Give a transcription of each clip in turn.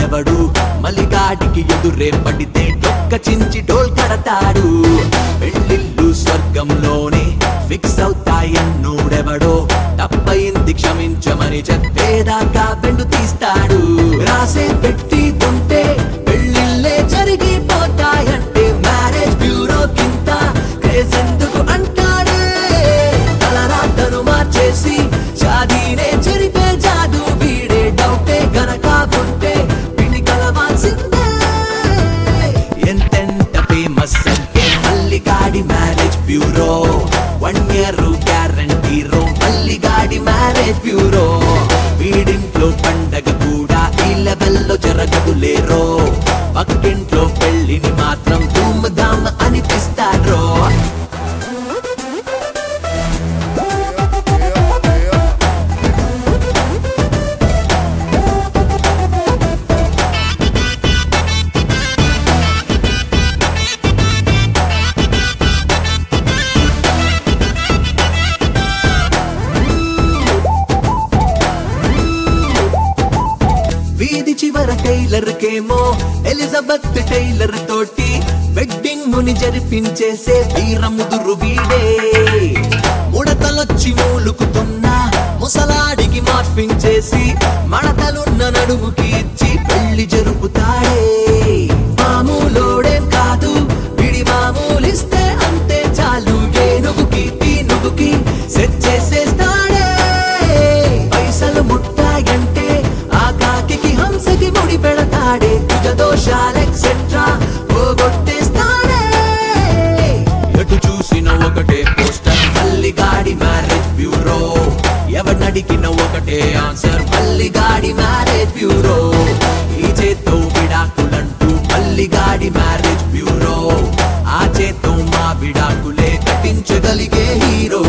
ఎన్నోడెవడు మలిగాడికి ఎదురే పడితే డొక్క చించి డోల్ కడతాడు పెళ్ళిళ్ళు స్వర్గంలోనే ఫిక్స్ అవుతాయన్నోడెవడో తప్పయింది క్షమించమని చెప్పేదాకా బెండు తీస్తాడు రాసే పెట్టి ఉంటే పెళ్ళిళ్ళే జరిగిపోతాయంటే మ్యారేజ్ బ్యూరో కింద క్రేజ్ ఎందుకు అంటాడే తలరాతను మార్చేసి షాదీనే జరిపే జాదు వీడే డౌటే గనక ఉంటే పిండి కలవాల్సిందే ఎంతెంత ఫేమస్ అంటే మల్లిగాడి marriage bureau one year guarantee రో మల్లిగాడి మ్యారేజ్ బ్యూరో వీడింట్లో పండగ కూడా ఈ లెవెల్లో జరగదు లేరో పక్కింట్లో పెళ్లిని మాత్రం ధూమ్ ధామ్ అనిపిస్తారో వీధి చివర టైలర్ కేమో ఎలిజబెత్ టైలర్ తోటి వెడ్డింగ్ ముని జరిపించేసే వీరముదురు వీడే ముడతలొచ్చి మూలుకుతున్న ముసలాడికి మార్ఫింగ్ చేసి మడతలున్న నడుముకి ఇచ్చి పెళ్లి జరుపుతాడే మామూలోడేం కాదు విడి మామూలిస్తే అంతే చాలు ఏనుగుకి పీనుగుకి సెట్ చేసేస్తాడే పైసలు ముట్టాయంటే ఆ కాకి హంసకి ముడి పెడతాడే కుజ దోషాలు ఎక్సెట్రా పోగొట్టేస్తాడే ఎటు చూసిన ఒకటే పోస్టర్ మల్లిగాడి మ్యారేజ్ బ్యూరో ఎవరినడిగిన ఒకటే ఆన్సర్ మల్లిగాడి మ్యారేజ్ బ్యూరో ఈ చేత్తో విడాకులంటూ మల్లిగాడి మ్యారేజ్ బ్యూరో ఆ చేత్తో మా విడాకులే కట్టించగలిగే హీరో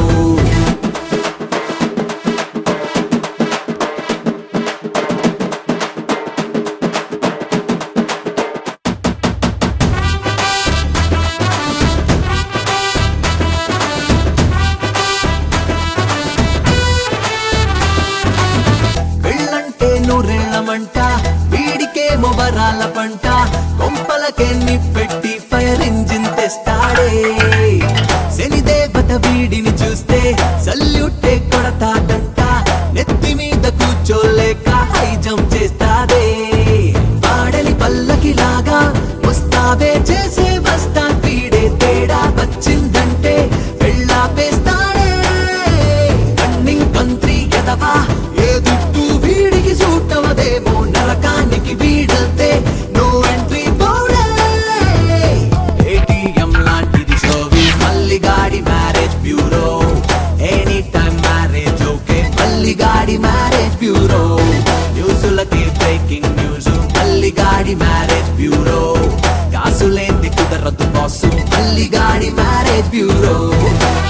పెళ్ళంటే నూరెళ్ళమంట వీడికే మొబరాల పంట కొంపలకే నిప్పెట్టి ఫైర్ ఇంజిన్ తెస్తాడే శనిదేవత వీడిని చూస్తే సల్యూటే కొడతాడంట నెత్తి మీద కూర్చోలేక హై జంప్ చేస్తాదే పాడలి పల్లకి లాగా వస్తావే చేసే వస్తా వీడే తేడా వచ్చిందంటే వెళ్ళాపేస్తాడే కన్నింగ్ కంత్రి ఎదవా ఏ దుట్టు వీడికి సూటవదేమో నరకానికి వీడల్తే నో ఎంట్రీ బోర్డే ఏటీఎం లాంటిది సర్వీస్ మల్లిగాడి marriage bureau any time marriage okay మల్లిగాడి మ్యారేజ్ బ్యూరో న్యూసులకి బ్రేకింగ్ న్యూస్ మల్లిగాడి మ్యారేజ్ బ్యూరో కాసులేంది కుదరదు బాసు మల్లిగాడి మ్యారేజ్ బ్యూరో